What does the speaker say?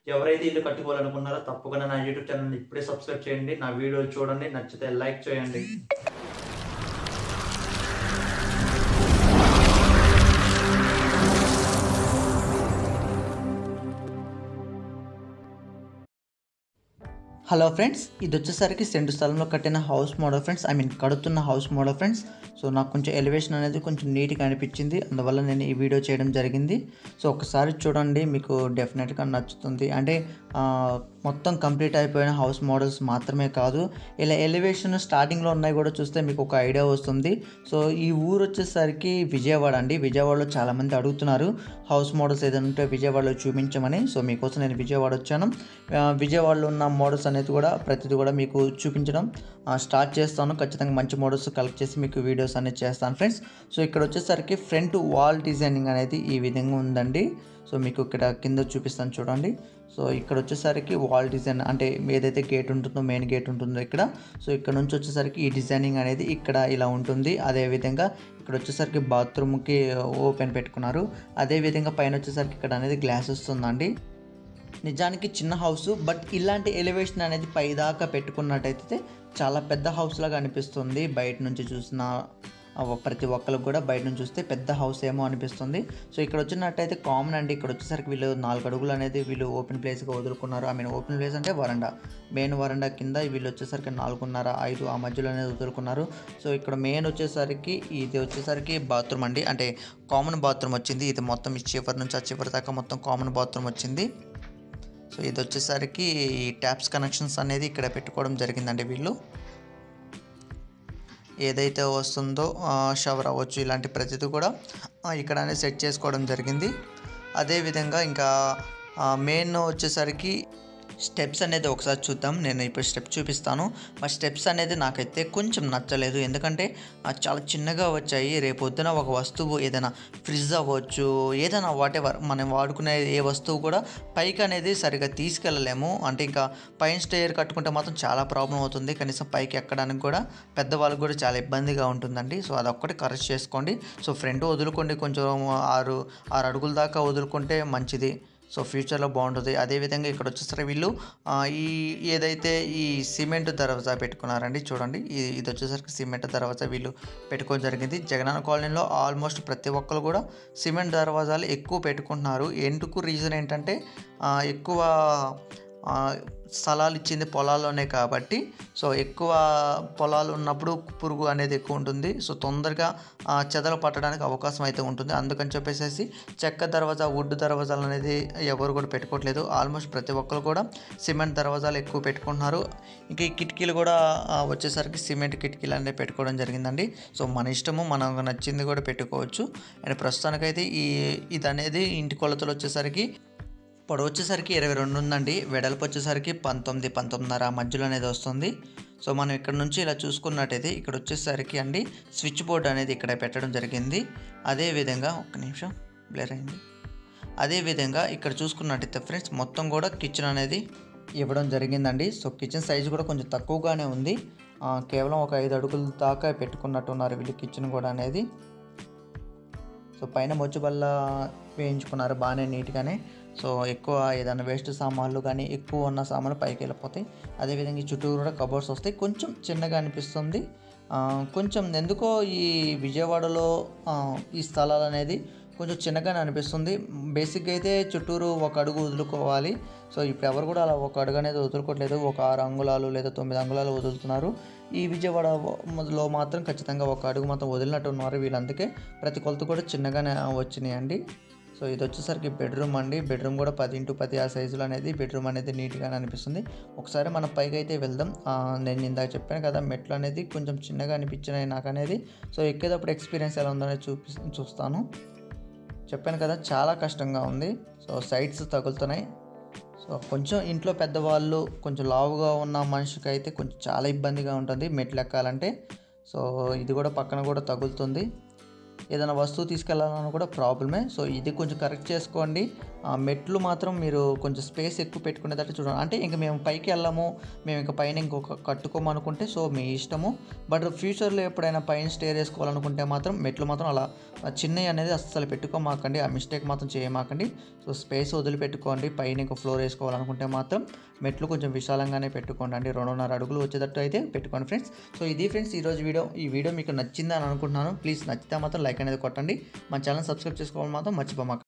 ఎవరైతే ఇల్లు కట్టుకోవాలనుకున్నారో తప్పకుండా నా యూట్యూబ్ ఛానల్ ఇప్పుడే సబ్స్క్రైబ్ చేయండి నా వీడియోలు చూడండి నచ్చితే లైక్ చేయండి హలో ఫ్రెండ్స్ ఇది వచ్చేసరికి సెంటు స్థలంలో కట్టిన house model friends I mean కడుతున్న హౌస్ మోడల్ ఫ్రెండ్స్ సో నాకు కొంచెం ఎలివేషన్ అనేది కొంచెం నీట్గా అనిపించింది అందువల్ల నేను ఈ వీడియో చేయడం జరిగింది సో ఒకసారి చూడండి మీకు డెఫినెట్గా నచ్చుతుంది అంటే ఆ, మొత్తం కంప్లీట్ అయిపోయిన హౌస్ మోడల్స్ మాత్రమే కాదు ఇలా ఎలివేషన్ స్టార్టింగ్లో ఉన్నాయి కూడా చూస్తే మీకు ఒక ఐడియా వస్తుంది సో ఈ ఊరు వచ్చేసరికి విజయవాడ అండి విజయవాడలో చాలామంది అడుగుతున్నారు హౌస్ మోడల్స్ ఏదైనా ఉంటే విజయవాడలో చూపించమని సో మీకోసం నేను విజయవాడ వచ్చాను ఆ, విజయవాడలో ఉన్న మోడల్స్ అనేది కూడా ప్రతిదీ కూడా మీకు చూపించడం ఆ, స్టార్ట్ చేస్తాను ఖచ్చితంగా మంచి మోడల్స్ కలెక్ట్ చేసి మీకు వీడియోస్ అనేది చేస్తాను ఫ్రెండ్స్ సో ఇక్కడ వచ్చేసరికి ఫ్రంట్ వాల్ డిజైనింగ్ అనేది ఈ విధంగా ఉందండి సో మీకు ఇక్కడ కింద చూపిస్తాను చూడండి సో ఇక్కడ వచ్చేసరికి వాల్ డిజైన్ అంటే ఏదైతే గేట్ ఉంటుందో మెయిన్ గేట్ ఉంటుందో ఇక్కడ సో ఇక్కడ నుంచి వచ్చేసరికి ఈ డిజైనింగ్ అనేది ఇక్కడ ఇలా ఉంటుంది అదేవిధంగా ఇక్కడ వచ్చేసరికి బాత్రూమ్కి ఓపెన్ పెట్టుకున్నారు అదేవిధంగా పైన వచ్చేసరికి ఇక్కడ అనేది గ్లాస్ వస్తుందండి నిజానికి చిన్న హౌస్ బట్ ఇలాంటి ఎలివేషన్ అనేది పైదాకా పెట్టుకున్నట్టయితే చాలా పెద్ద హౌస్ లాగా అనిపిస్తుంది బయట నుంచి చూసిన ఆ ప్రతి ఒక్కరికి కూడా బయట నుంచి చూస్తే పెద్ద హౌస్ ఏమో అనిపిస్తుంది సో ఇక్కడ వచ్చినట్టయితే కామన్ అండి ఇక్కడ వచ్చేసరికి వీళ్ళు నాలుగు అడుగులు అనేది వీళ్ళు ఓపెన్ ప్లేస్గా వదులుకున్నారు ఐ మీన్ ఓపెన్ ప్లేస్ అంటే వరండా మెయిన్ వరండా కింద వీళ్ళు వచ్చేసరికి నాలుగున్నర ఐదు ఆ మధ్యలో అనేది వదులుకున్నారు సో ఇక్కడ మెయిన్ వచ్చేసరికి ఇది వచ్చేసరికి బాత్రూమ్ అండి అంటే కామన్ బాత్రూమ్ వచ్చింది ఇది మొత్తం ఈ చివరి నుంచి ఆ చివరి దాకా మొత్తం కామన్ బాత్రూమ్ వచ్చింది సో ఇది వచ్చేసరికి ఈ ట్యాప్స్ కనెక్షన్స్ అనేది ఇక్కడ పెట్టుకోవడం జరిగిందండి వీళ్ళు ఏదైతే వస్తుందో షవర్ అవ్వచ్చు ఇలాంటి ప్రతిదీ కూడా ఆ, ఇక్కడ అనేది సెట్ చేసుకోవడం జరిగింది అదేవిధంగా ఇంకా మెయిన్ వచ్చేసరికి స్టెప్స్ అనేది ఒకసారి చూద్దాం నేను ఇప్పుడు స్టెప్ చూపిస్తాను మా స్టెప్స్ అనేది నాకైతే కొంచెం నచ్చలేదు ఎందుకంటే ఆ, చాలా చిన్నగా వచ్చాయి రేపు పొద్దున ఒక వస్తువు ఏదైనా ఫ్రిడ్జ్ అవ్వచ్చు ఏదైనా వాటెవర్ మనం వాడుకునే ఏ వస్తువు కూడా పైకి అనేది సరిగా తీసుకెళ్ళలేము అంటే ఇంకా పైన స్టేర్ కట్టుకుంటే మాత్రం చాలా ప్రాబ్లం అవుతుంది కనీసం పైకి ఎక్కడానికి కూడా పెద్దవాళ్ళకి కూడా చాలా ఇబ్బందిగా ఉంటుందండి సో అదొక్కటి కరెక్ట్ చేసుకోండి సో ఫ్రంట్ వదులుకోండి కొంచెం ఆరు ఆరు అడుగుల దాకా వదులుకుంటే మంచిది సో ఫ్యూచర్లో బాగుంటుంది అదేవిధంగా ఇక్కడ వచ్చేసరికి వీళ్ళు ఆ, ఈ ఏదైతే ఈ సిమెంట్ దర్వాజా పెట్టుకున్నారండి చూడండి ఈ- ఇది వచ్చేసరికి సిమెంట్ దర్వాజా వీళ్ళు పెట్టుకోవడం జరిగింది జగనన్న కాలనీలో ఆల్మోస్ట్ ప్రతి ఒక్కరు కూడా సిమెంట్ దర్వాజాలు ఎక్కువ పెట్టుకుంటున్నారు ఎందుకు రీజన్ ఏంటంటే ఆ, ఎక్కువ ఆ, స్థలాలు ఇచ్చింది పొలాల్లోనే కాబట్టి సో ఎక్కువ పొలాలు ఉన్నప్పుడు పురుగు అనేది ఎక్కువ ఉంటుంది సో తొందరగా ఆ, చెదలు పట్టడానికి అవకాశం అయితే ఉంటుంది అందుకని చెప్పేసి చెక్క దర్వాజా వుడ్ దర్వాజాలు అనేది ఎవరు కూడా పెట్టుకోవట్లేదు ఆల్మోస్ట్ ప్రతి ఒక్కరు కూడా సిమెంట్ దర్వాజాలు ఎక్కువ పెట్టుకుంటున్నారు ఇంకా ఈ కిటికీలు కూడా ఆ, వచ్చేసరికి సిమెంట్ కిటికీలు అనేవి పెట్టుకోవడం జరిగిందండి సో మన ఇష్టము మనకు నచ్చింది కూడా పెట్టుకోవచ్చు అండ్ ప్రస్తుతానికైతే ఈ ఇది అనేది ఇంటి కొలతలు వచ్చేసరికి పొడవు వచ్చేసరికి ఇరవై రెండు ఉందండి వెడల్పు వచ్చేసరికి పంతొమ్మిది పంతొమ్మిదిన్నర ఆ మధ్యలో అనేది వస్తుంది సో మనం ఇక్కడ నుంచి ఇలా చూసుకున్నట్టయితే ఇక్కడ వచ్చేసరికి అండి స్విచ్ బోర్డ్ అనేది ఇక్కడ పెట్టడం జరిగింది అదేవిధంగా ఒక్క నిమిషం బ్లర్ అయింది అదేవిధంగా ఇక్కడ చూసుకున్నట్టయితే ఫ్రెండ్స్ మొత్తం కూడా కిచెన్ అనేది ఇవ్వడం జరిగిందండి సో కిచెన్ సైజు కూడా కొంచెం తక్కువగానే ఉంది ఆ, కేవలం ఒక ఐదు అడుగుల దాకా పెట్టుకున్నట్టున్నారు వీళ్ళు కిచెన్ కూడా అనేది సో పైన మొచ్చు బల్ల వేయించుకున్నారు బాగానే నీట్గానే సో ఎక్కువ ఏదైనా వేస్ట్ సామాన్లు కానీ ఎక్కువ ఉన్న సామాన్లు పైకి వెళ్ళిపోతాయి అదేవిధంగా ఈ చుట్టూరు కూడా కబోర్డ్స్ వస్తాయి కొంచెం చిన్నగా అనిపిస్తుంది ఆ, కొంచెం ఎందుకో ఈ విజయవాడలో ఆ, ఈ స్థలాలు అనేది కొంచెం చిన్నగానే అనిపిస్తుంది బేసిక్గా అయితే చుట్టూరు ఒక అడుగు వదులుకోవాలి సో ఇప్పుడు ఎవరు కూడా అలా ఒక అడుగు అనేది వదులుకోవట్లేదు ఒక ఆరు అంగుళాలు లేదా తొమ్మిది అంగుళాలు వదులుతున్నారు ఈ విజయవాడలో మాత్రం ఖచ్చితంగా ఒక అడుగు మాత్రం వదిలినట్టు ఉన్నారు వీళ్ళు అందుకే ప్రతి కొలత కూడా చిన్నగానే వచ్చినాయండి సో ఇది వచ్చేసరికి బెడ్రూమ్ అండి బెడ్రూమ్ కూడా పది ఇంటూ పది ఆ సైజులో అనేది బెడ్రూమ్ అనేది నీట్గానే అనిపిస్తుంది ఒకసారి మనం పైకి అయితే వెళ్దాం ఆ, నేను ఇందాక చెప్పాను కదా మెట్లు అనేది కొంచెం చిన్నగా అనిపించినాయి నాకు అనేది సో ఎక్కేటప్పుడు ఎక్స్పీరియన్స్ ఎలా ఉందో అనేది చూపి చూస్తాను చెప్పాను కదా చాలా కష్టంగా ఉంది సో సైడ్స్ తగులుతున్నాయి సో కొంచెం ఇంట్లో పెద్దవాళ్ళు కొంచెం లావుగా ఉన్న మనిషికి అయితే కొంచెం చాలా ఇబ్బందిగా ఉంటుంది మెట్లు ఎక్కాలంటే సో ఇది కూడా పక్కన కూడా తగులుతుంది ఏదైనా వస్తువు తీసుకెళ్ళాలన్నా కూడా ప్రాబ్లమే సో ఇది కొంచెం కరెక్ట్ చేసుకోండి ఆ మెట్లు మాత్రం మీరు కొంచెం స్పేస్ ఎక్కువ పెట్టుకునేటట్టు చూడండి అంటే ఇంక మేము పైకి వెళ్ళాము మేము ఇంకా పైన ఇంకొక కట్టుకోమనుకుంటే సో మీ ఇష్టము బట్ ఫ్యూచర్లో ఎప్పుడైనా పైన స్టేర్ వేసుకోవాలనుకుంటే మాత్రం మెట్లు మాత్రం అలా చిన్నవి అనేది అస్సలు పెట్టుకోమాకండి ఆ మిస్టేక్ మాత్రం చేయమాకండి సో స్పేస్ వదిలిపెట్టుకోండి పైన ఇంకో ఫ్లోర్ వేసుకోవాలనుకుంటే మాత్రం మెట్లు కొంచెం విశాలంగానే పెట్టుకోండి అండి రెండున్నర అడుగులు వచ్చేటట్టు అయితే పెట్టుకోండి ఫ్రెండ్స్ సో ఇది ఫ్రెండ్స్ ఈరోజు వీడియో ఈ వీడియో మీకు నచ్చిందని అనుకుంటున్నాను ప్లీజ్ నచ్చితే మాత్రం లైక్ అనేది కొట్టండి మా ఛానల్ సబ్స్క్రైబ్ చేసుకోవాలి మాత్రం మర్చిపోమాకండి